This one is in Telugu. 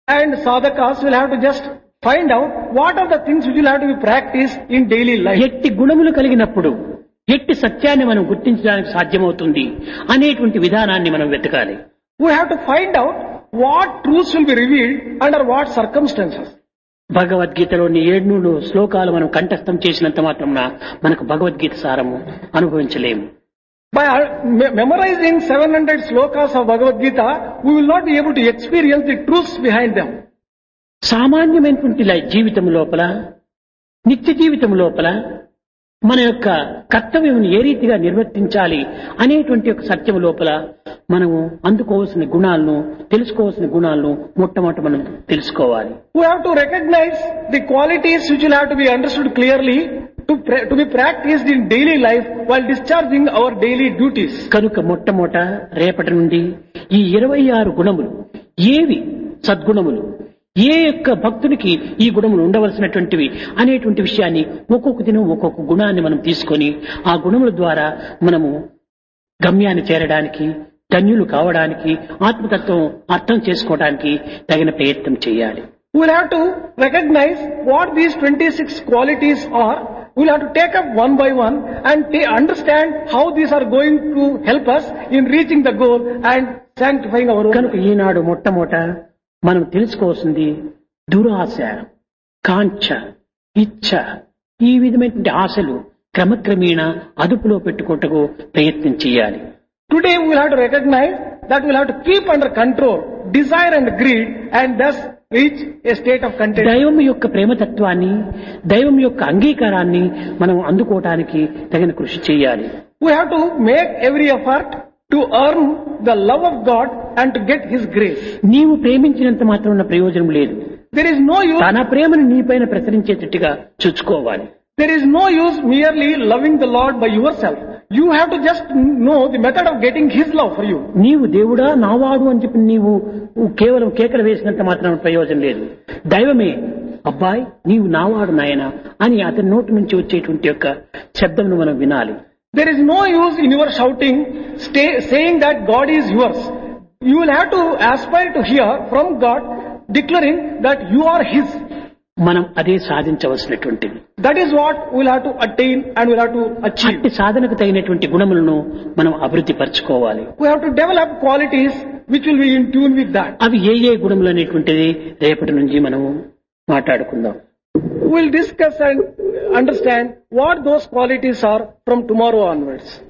and sadhakas will have to just find out what are the things which will have to be practiced in daily life. ఎట్టి గుణములు కలిగినప్పుడు ఎట్టి సత్యాన్ని మనం గుర్తించడానికి సాధ్యమవుతుంది అనేటువంటి విధానాన్ని మనం వెతకాలి We have to find out what truths will be revealed under what circumstances. భగవద్గీతలోని ఏడు శ్లోకాలు మనం కంఠస్థం చేసినంత మాత్రం మనకు భగవద్గీత సారము అనుభవించలేము By uh, me- memorizing 700 slokas of Bhagavad Gita, we will not be able to experience the truths behind them. సామాన్యమైనటువంటి లై- జీవితం లోపల నిత్య జీవితం లోపల మన యొక్క కర్తవ్యం ఏ రీతిగా నిర్వర్తించాలి అనేటువంటి ఒక సత్యం లోపల మనము అందుకోవాల్సిన గుణాలను తెలుసుకోవాల్సిన గుణాలను మొట్టమొదట మనం తెలుసుకోవాలి We have to recognize the qualities which will have to be understood clearly to, pra- to be practiced in daily life while discharging our daily duties. కనుక మొట్టమొదట రేపటి నుండి ఈ ఇరవై ఆరు గుణములు ఏవి సద్గుణములు ఏ యొక్క భక్తునికి ఈ గుణములు ఉండవలసినటువంటివి అనేటువంటి విషయాన్ని ఒక్కొక్క దినం ఒక్కొక్క గుణాన్ని మనం తీసుకొని ఆ గుణముల ద్వారా మనము గమ్యాన్ని చేరడానికి ధన్యులు కావడానికి ఆత్మతత్వం అర్థం చేసుకోవడానికి తగిన ప్రయత్నం చేయాలి We will have to recognize what these 26 qualities are. We will have to take up one by one and ta- understand how these are going to help us in reaching the goal and sanctifying our own. కనుక ఈనాడు మొట్టమొదట మనం తెలుసుకోవాల్సింది దురాశ కాంక్ష ఇచ్ఛ ఈ విధమైనటువంటి ఆశలు క్రమక్రమేణా అదుపులో పెట్టుకుంటకు ప్రయత్నం చేయాలి Today we will have to recognize that we will have to keep under control desire and greed and thus reach a state of content. దైవం యొక్క ప్రేమతత్వాన్ని దైవం యొక్క అంగీకారాన్ని మనం అందుకోవటానికి తగిన కృషి చేయాలి We have to make every effort to earn the love of God and to get His grace. నీవు ప్రేమించినంత మాత్రం ఉన్న ప్రయోజనం లేదు There is no use, తన ప్రేమను నీపైన ప్రసరించేటట్టుగా చూసుకోవాలి there is no use merely loving the Lord by yourself. You have to just know the method of getting His love for you. నీవు దేవుడా నావాడు అని చెప్పి నీవు కేవలం కేకలు వేసినంత మాత్రం ప్రయోజనం లేదు దైవమే అబ్బాయి నీవు నావాడు నాయన అని అతని నోటి నుంచి వచ్చేటువంటి యొక్క శబ్దమును మనం వినాలి There is no use in your shouting, stay, saying that God is yours. You will have to aspire to hear from God declaring that you are His. మనం అదే సాధించవలసినటువంటిది That is what we'll have to attain and we'll have to achieve. అట్టి సాధనకు తగినటువంటి గుణములను మనం అభివృద్ధి పరచుకోవాలి We have to develop qualities which will be in tune with that. అవి ఏ ఏ గుణములు అనేటువంటిది రేపటి నుంచి మనము మాట్లాడుకుందాం We'll discuss and understand what those qualities are from tomorrow onwards.